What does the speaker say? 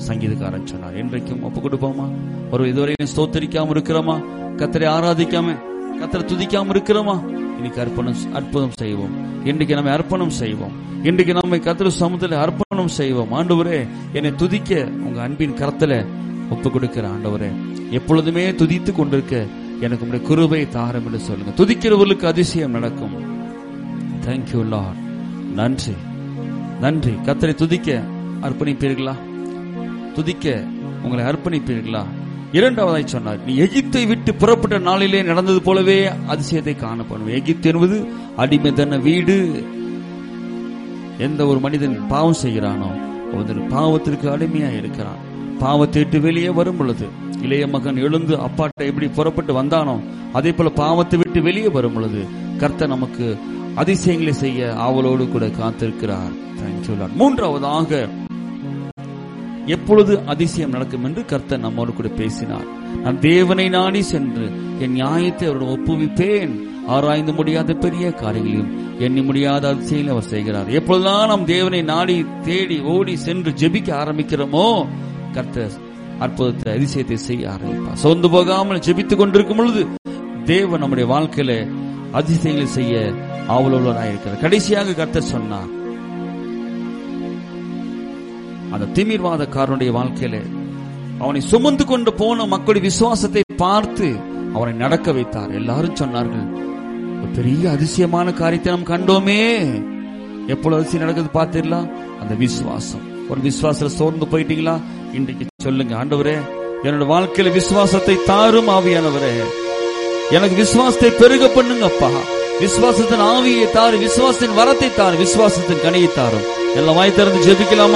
சங்கீதக்காரன் சொன்னார் இன்றைக்கும் ஒப்பு கொடுப்போமா ஒரு இதுவரையும் ஸ்தோத்தரிக்காம இருக்கிறோமா கத்தரை ஆராதிக்காம கத்தரை துதிக்காம இருக்கிறோமா இன்னைக்கு அர்ப்பணம் அற்புதம் செய்வோம் இன்றைக்கு நம்ம அர்ப்பணம் செய்வோம் இன்றைக்கு நம்மை கத்திர சமுத்திர அர்ப்பணம் செய்வோம் ஆண்டவரே என்னை துதிக்க உங்க அன்பின் கரத்துல ஒப்பு கொடுக்கிற ஆண்டவரே எப்பொழுதுமே துதித்து கொண்டிருக்க எனக்கு உங்களுடைய குருபை தாரம் என்று சொல்லுங்க துதிக்கிறவர்களுக்கு அதிசயம் நடக்கும் தேங்க்யூ லார்ட் நன்றி நன்றி கத்தரை துதிக்க அர்ப்பணிப்பீர்களா துதிக்க உங்களை அர்ப்பணிப்பீர்களா இரண்டாவதாய் சொன்னார் நீ எகிப்தை விட்டு புறப்பட்ட நாளிலே நடந்தது போலவே அதிசயத்தை காணப்படும் எகிப்து என்பது அடிமைதன வீடு எந்த ஒரு மனிதன் பாவம் செய்கிறானோ ஒரு பாவத்திற்கு அடிமையா இருக்கிறான் பாவத்தை விட்டு வெளியே வரும் பொழுது இளைய மகன் எழுந்து அப்பாட்ட எப்படி புறப்பட்டு வந்தானோ அதே போல பாவத்தை விட்டு வெளியே வரும் பொழுது கர்த்தர் நமக்கு அதிசயங்களை செய்ய ஆவலோடு கூட காத்திருக்கிறார் Thank you, Lord. மூன்றாவதாக எப்பொழுது அதிசயம் நடக்கும் என்று கர்த்தர் நம்மோடு கூட பேசினார் நான் தேவனை நாடி சென்று என் நியாயத்தை அவரிடம் ஒப்புவிப்பேன் ஆராய்ந்து முடியாத பெரிய காரியங்களையும் எண்ணி முடியாத அதிசயங்களை அவர் செய்கிறார் எப்பொழுதுதான் நாம் தேவனை நாடி தேடி ஓடி சென்று ஜெபிக்க ஆரம்பிக்கிறோமோ கர்த்தர் அற்புதத்தை அதிசயத்தை செய்ய ஆரம்பிப்பார் சோர்ந்து போகாமல் ஜெபித்துக் கொண்டிருக்கும் பொழுது தேவன் நம்முடைய வாழ்க்கையில அதிசயங்களை செய்ய ஆவலுள்ளவராயிருக்கிறார் கடைசியாக கர்த்தர் சொன்னார் அந்த திமிர்வாதக்காரனுடைய வாழ்க்கையில அவனை சுமந்து கொண்டு போன மக்களுடைய விசுவாசத்தை பார்த்து அவனை நடக்க வைத்தார் எல்லாரும் சொன்னார்கள் ஒரு பெரிய அதிசயமான காரியத்தை நாம் கண்டோமே எப்பொழுது அதிசயம் நடக்குது பார்த்திடலாம் அந்த விசுவாசம் ஒரு விசுவாசத்துல சோர்ந்து போயிட்டீங்களா இன்றைக்கு சொல்லுங்க ஆண்டவரே என்னோட வாழ்க்கையில விசுவாசத்தை தாரும் ஆவியானவரே எனக்கு விசுவாசத்தை பெருக பண்ணுங்க அப்பா விசுவாசத்தின் ஆவியை தாரு விசுவாசத்தின் வரத்தை தாரு விசுவாசத்தின் கனியை தாரும் எல்லாம் வாய் திறந்து ஜெபிக்கலாமா